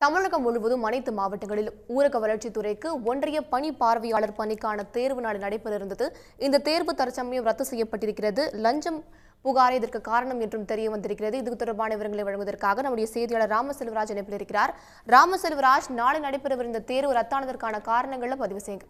தமிழகம் முழுவதும் அனைத்து மாவட்டங்களிலும் ஊரக வளர்ச்சித்துறைக்கு ஒன்றிய பணி பார்வையாளர் பணிக்கான தேர்வு நாளை நடைபெற இருந்தது இந்த தேர்வு தற்சமயம் ரத்து செய்யப்பட்டிருக்கிறது லஞ்சம் புகாரே இதற்கு காரணம் என்றும் தெரிய வந்திருக்கிறது இது தொடர்பான விவரங்களை வழங்குவதற்காக நம்முடைய செய்தியாளர் ராமசெல்வராஜ் இணைப்பில் இருக்கிறார் ராமசெல்வராஜ் நாளை நடைபெறவிருந்த தேர்வு ரத்தானதற்கான காரணங்களை பதிவு செய்யுங்க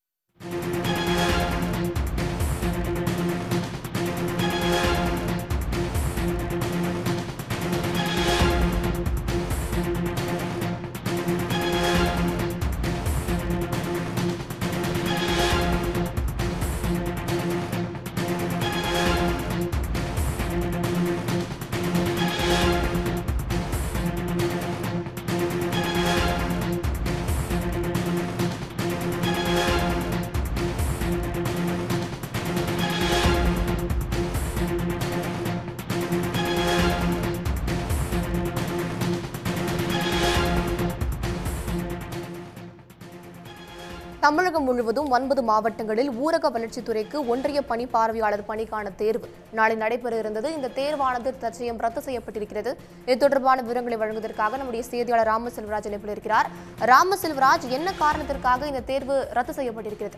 தமிழகம் முழுவதும் ஒன்பது மாவட்டங்களில் ஊரக வளர்ச்சித்துறைக்கு ஒன்றிய பணி பார்வையாளர் பணிக்கான தேர்வு நாளை நடைபெற இருந்தது இந்த தேர்வானது தற்செயம் ரத்து செய்யப்பட்டிருக்கிறது இது தொடர்பான விவரங்களை வழங்குவதற்காக நம்முடைய செய்தியாளர் ராமசெல்வராஜ் இணைப்பில் இருக்கிறார் ராமசெல்வராஜ் என்ன காரணத்திற்காக இந்த தேர்வு ரத்து செய்யப்பட்டிருக்கிறது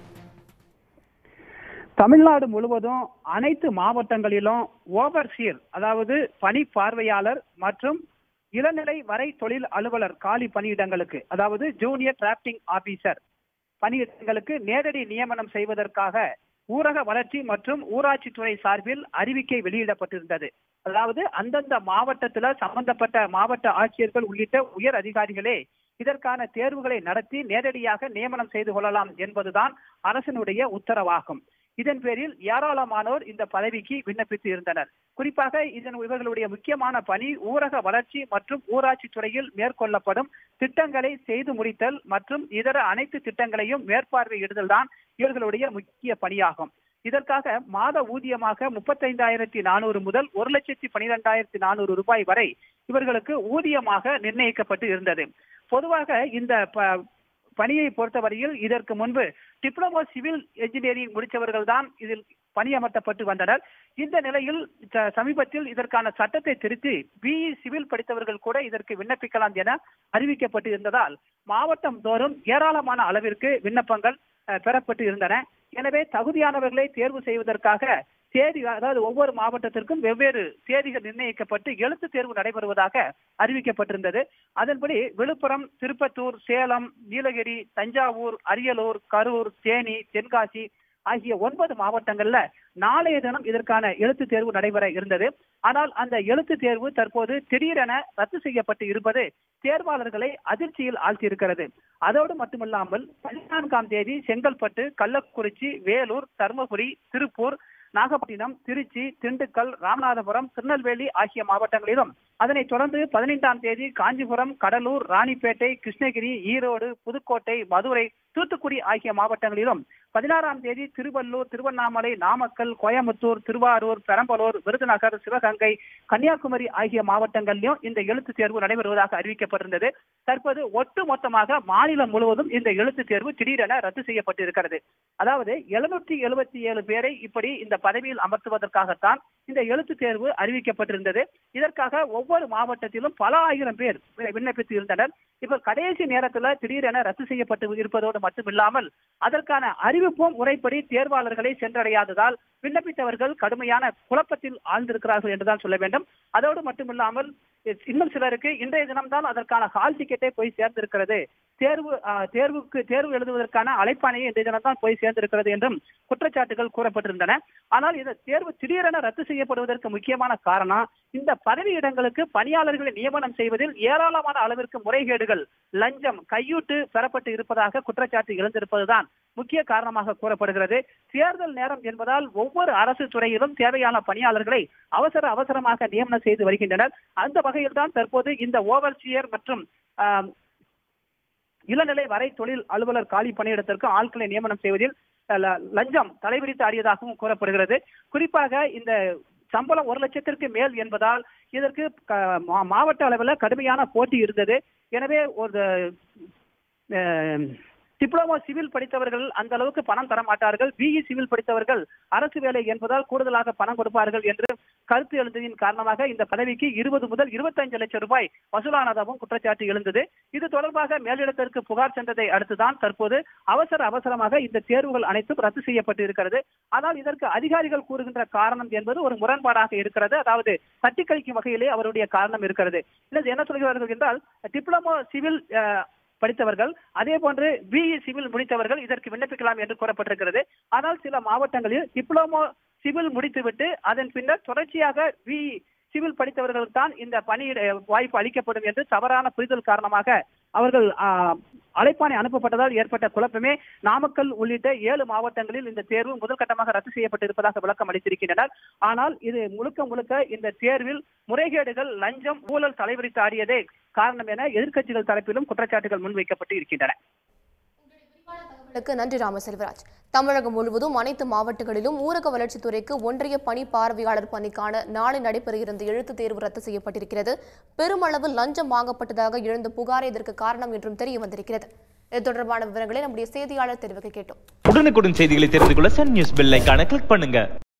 தமிழ்நாடு முழுவதும் அனைத்து மாவட்டங்களிலும் ஓவர்சீர் அதாவது பணி பார்வையாளர் மற்றும் இளநிலை வரை தொழில் அலுவலர் காலி பணியிடங்களுக்கு அதாவது ஜூனியர் டிராப்டிங் ஆபீசர் பணியிடங்களுக்கு நேரடி நியமனம் செய்வதற்காக ஊரக வளர்ச்சி மற்றும் ஊராட்சித்துறை சார்பில் அறிவிக்கை வெளியிடப்பட்டிருந்தது அதாவது அந்தந்த மாவட்டத்துல சம்பந்தப்பட்ட மாவட்ட ஆட்சியர்கள் உள்ளிட்ட உயர் அதிகாரிகளே இதற்கான தேர்வுகளை நடத்தி நேரடியாக நியமனம் செய்து கொள்ளலாம் என்பதுதான் அரசனுடைய உத்தரவாகும் இதன் பேரில் ஏராளமானோர் இந்த பதவிக்கு விண்ணப்பித்து இருந்தனர் குறிப்பாக இதன் இவர்களுடைய முக்கியமான பணி ஊரக வளர்ச்சி மற்றும் ஊராட்சி துறையில் மேற்கொள்ளப்படும் திட்டங்களை செய்து முடித்தல் மற்றும் இதர அனைத்து திட்டங்களையும் மேற்பார்வையிடுதல் தான் இவர்களுடைய முக்கிய பணியாகும் இதற்காக மாத ஊதியமாக முப்பத்தைந்தாயிரத்தி நானூறு முதல் ஒரு லட்சத்தி பனிரெண்டாயிரத்தி நானூறு ரூபாய் வரை இவர்களுக்கு ஊதியமாக நிர்ணயிக்கப்பட்டு இருந்தது பொதுவாக இந்த ப- பணியை பொறுத்தவரையில் இதற்கு முன்பு டிப்ளமோ சிவில் என்ஜினியரிங் முடித்தவர்கள் தான் இதில் பணியமர்த்தப்பட்டு வந்தனர் இந்த நிலையில் ச- சமீபத்தில் இதற்கான சட்டத்தை திருத்தி பிஇ சிவில் படித்தவர்கள் கூட இதற்கு விண்ணப்பிக்கலாம் என அறிவிக்கப்பட்டு இருந்ததால் மாவட்டம் தோறும் ஏராளமான அளவிற்கு விண்ணப்பங்கள் அஹ், பெறப்பட்டு இருந்தன எனவே தகுதியானவர்களை தேர்வு செய்வதற்காக தேதி அதாவது ஒவ்வொரு மாவட்டத்திற்கும் வெவ்வேறு தேதிகள் நிர்ணயிக்கப்பட்டு எழுத்து தேர்வு நடைபெறுவதாக அறிவிக்கப்பட்டிருந்தது அதன்படி விழுப்புரம் திருப்பத்தூர் சேலம் நீலகிரி தஞ்சாவூர் அரியலூர் கரூர் தேனி தென்காசி ஆகிய ஒன்பது மாவட்டங்கள்ல நாளைய தினம் இதற்கான எழுத்து தேர்வு நடைபெற இருந்தது ஆனால் அந்த எழுத்து தேர்வு தற்போது திடீரென ரத்து செய்யப்பட்டு இருப்பது தேர்வாளர்களை அதிர்ச்சியில் ஆழ்த்தியிருக்கிறது அதோடு மட்டுமல்லாமல் பதினான்காம் தேதி செங்கல்பட்டு கள்ளக்குறிச்சி வேலூர் தருமபுரி திருப்பூர் நாகப்பட்டினம் திருச்சி திண்டுக்கல் ராமநாதபுரம் திருநெல்வேலி ஆகிய மாவட்டங்களிலும் அதனைத் தொடர்ந்து பதினைந்தாம் தேதி காஞ்சிபுரம் கடலூர் ராணிப்பேட்டை கிருஷ்ணகிரி ஈரோடு புதுக்கோட்டை மதுரை தூத்துக்குடி ஆகிய மாவட்டங்களிலும் பதினாறாம் தேதி திருவள்ளூர் திருவண்ணாமலை நாமக்கல் கோயம்புத்தூர் திருவாரூர் பெரம்பலூர் விருதுநகர் சிவகங்கை கன்னியாகுமரி ஆகிய மாவட்டங்களிலும் இந்த எழுத்து தேர்வு நடைபெறுவதாக அறிவிக்கப்பட்டிருந்தது தற்போது ஒட்டு மொத்தமாக மாநிலம் முழுவதும் இந்த எழுத்து தேர்வு திடீரென ரத்து செய்யப்பட்டிருக்கிறது அதாவது எழுநூற்றி எழுபத்தி ஏழு பேரை இப்படி இந்த பதவியில் அமர்த்துவதற்காகத்தான் இந்த எழுத்து தேர்வு அறிவிக்கப்பட்டிருந்தது இதற்காக ஒவ்வொரு மாவட்டத்திலும் பல ஆயிரம் பேர் வி- விண்ணப்பித்து இருந்தனர் இப்ப கடைசி நேரத்துல திடீரென ரத்து செய்யப்பட்டு இருப்பதோடு மட்டுமில்லாமல் அதற்கான அறிவிப்பும் முறைப்படி தேர்வாளர்களை சென்றடையாததால் விண்ணப்பித்தவர்கள் கடுமையான குழப்பத்தில் ஆழ்ந்திருக்கிறார்கள் என்றுதான் சொல்ல வேண்டும் அதோடு மட்டுமில்லாமல் இன்னும் சிலருக்கு இன்றைய தினம்தான் அதற்கான ஹால் டிக்கெட்டே போய் சேர்ந்திருக்கிறது தேர்வு ஆஹ், தேர்வுக்கு தேர்வு எழுதுவதற்கான அழைப்பாணையை இன்றைய தினம்தான் போய் சேர்ந்திருக்கிறது என்றும் குற்றச்சாட்டுகள் கூறப்பட்டிருந்தன ஆனால் இந்த தேர்வு திடீரென ரத்து செய்யப்படுவதற்கு முக்கியமான காரணம் இந்த பதவியிடங்களுக்கு பணியாளர்களை நியமனம் செய்வதில் ஏராளமான அளவிற்கு முறைகேடுகள் லஞ்சம் கையூட்டு பெறப்பட்டு இருப்பதாக குற்றச்சாட்டு எழுந்திருப்பதுதான் முக்கிய காரணமாக கூறப்படுகிறது தேர்தல் நேரம் என்பதால் ஒவ்வொரு அரசு துறையிலும் தேவையான பணியாளர்களை அவசர அவசரமாக நியமனம் செய்து வருகின்றனர் அந்த வகையில் தான் தற்போது இந்த ஓவர்சியர் மற்றும் ஆம், இளநிலை வரை தொழில் அலுவலர் காலி பணியிடத்திற்கு ஆட்களை நியமனம் செய்வதில் அஹ், ல- லஞ்சம் தலைவிரித்து ஆடியதாகவும் கூறப்படுகிறது குறிப்பாக இந்த சம்பளம் ஒரு லட்சத்திற்கு மேல் என்பதால் இதற்கு க- மா- மாவட்ட அளவில் கடுமையான போட்டி இருந்தது எனவே ஒரு அஹ், டிப்ளமோ சிவில் படித்தவர்கள் அந்த அளவுக்கு பணம் தர மாட்டார்கள் பிஇ சிவில் படித்தவர்கள் அரசு வேலை என்பதால் கூடுதலாக பணம் கொடுப்பார்கள் என்று கருத்து எழுந்ததின் காரணமாக இந்த பதவிக்கு இருபது முதல் இருபத்தஞ்சு லட்சம் ரூபாய் வசூலானதாகவும் குற்றச்சாட்டு எழுந்தது இது தொடர்பாக மேலிடத்திற்கு புகார் சென்றதை அடுத்துதான் தற்போது அவசர அவசரமாக இந்த தேர்வுகள் அனைத்தும் ரத்து செய்யப்பட்டு இருக்கிறது ஆனால் இதற்கு அதிகாரிகள் கூறுகின்ற காரணம் என்பது ஒரு முரண்பாடாக இருக்கிறது அதாவது தட்டி கழிக்கும் வகையிலே அவருடைய காரணம் இருக்கிறது இல்லது என்ன சொல்கிறார்கள் என்றால் டிப்ளமோ சிவில் அஹ், படித்தவர்கள் அதே போன்று பிஇ சிவில் முடித்தவர்கள் இதற்கு விண்ணப்பிக்கலாம் என்று கூறப்பட்டிருக்கிறது ஆனால் சில மாவட்டங்களில் டிப்ளமோ சிவில் முடித்துவிட்டு அதன் பின்னர் தொடர்ச்சியாக பிஇ சிவில் படித்தவர்களுக்கு தான் இந்த பணி வாய்ப்பு அளிக்கப்படும் என்று தவறான புரிதல் காரணமாக அவர்கள் ஆஹ், அழைப்பாணை அனுப்பப்பட்டதால் ஏற்பட்ட குழப்பமே நாமக்கல் உள்ளிட்ட ஏழு மாவட்டங்களில் இந்த தேர்வு முதல் கட்டமாக ரத்து செய்யப்பட்டிருப்பதாக விளக்கம் அளித்திருக்கின்றனர் ஆனால் இது முழுக்க முழுக்க இந்த தேர்வில் முறைகேடுகள் லஞ்சம் ஊழல் தலைவிரித்து ஆடியதே காரணம் என எதிர்க்கட்சிகள் தரப்பிலும் குற்றச்சாட்டுகள் முன்வைக்கப்பட்டு இருக்கின்றன தகவலுக்கு நன்றி ராமசெல்வராஜ் தமிழகம் முழுவதும் அனைத்து மாவட்டங்களிலும் ஊரக வளர்ச்சித்துறைக்கு ஒன்றிய பணி பார்வையாளர் பணிக்கான நாளை நடைபெற இருந்த எழுத்துத் தேர்வு ரத்து செய்யப்பட்டிருக்கிறது பெருமளவு லஞ்சம் வாங்கப்பட்டதாக எழுந்த புகாரே இதற்கு காரணம் என்றும் தெரிய வந்திருக்கிறது இது தொடர்பான விவரங்களை நம்முடைய செய்தியாளர் தெரிவிக்க கேட்டோம் உடனுக்குடன் செய்திகளை தெரிந்து கொள்ள சன் நியூஸ் பெல் ஐகானை கிளிக் பண்ணுங்க